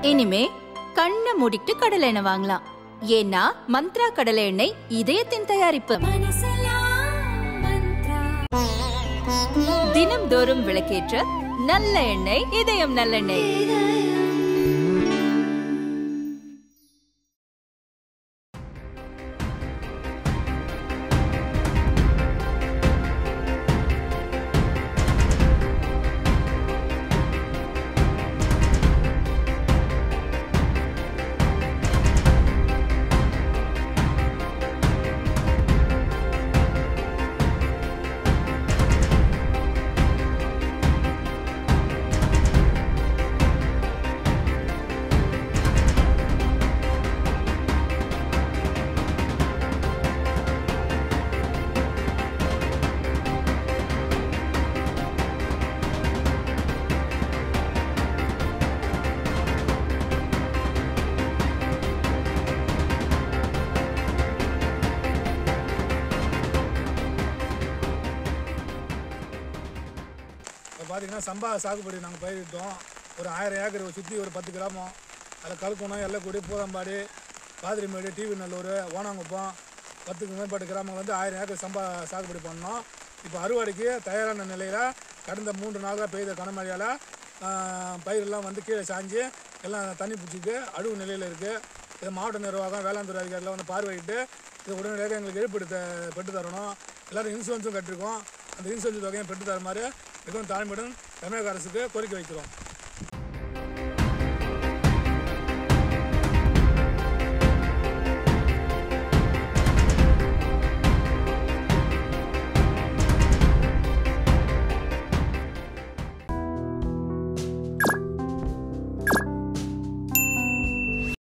இனிமே கண்ணை மூடிட்டு கடலை எண்ணெய் வாங்கலாம் ஏன்னா மந்த்ரா கடலை எண்ணெய் இதயத்தின் தயாரிப்பு தினம்தோறும் விளக்கேற்ற நல்ல எண்ணெய் இதயம் நல்லெண்ணெய் இப்போ பார்த்தீங்கன்னா சம்பா சாகுபடி நாங்கள் பயிரிட்டோம் ஒரு ஆயிரம் ஏக்கர் சுற்றி ஒரு பத்து கிராமம் அதில் கல்குணம் எல்லக்குடி பூதம்பாடி பாதிரிமேடு டிவி நல்லூர் ஓனாங்குப்பம் பத்துக்கு மேற்பட்ட கிராமங்கள் வந்து ஆயிரம் ஏக்கர் சம்பா சாகுபடி பண்ணோம் இப்போ அறுவடைக்கு தயாரான நிலையில் கடந்த மூன்று நாளாக பெய்த கனமழையால் பயிரெல்லாம் வந்து கீழே சாஞ்சு எல்லாம் தண்ணி பிடிச்சிட்டு அழுவு நிலையில் இருக்குது இது மாவட்ட நிர்வாகம் வேளாண் துறை அதிகாரிகள் வந்து பார்வையிட்டு இது உடனடியாக எங்களுக்கு இழப்பீடு த- பெற்று தரணும் எல்லோரும் இன்சூரன்ஸும் கட்டிருக்கோம் அந்த இன்சூரன்ஸ் தொகையும் பெற்று தருமாறு மிகவும் தாழ்மையுடன் தமிழக அரசுக்கு கோரிக்கை வைக்கிறோம்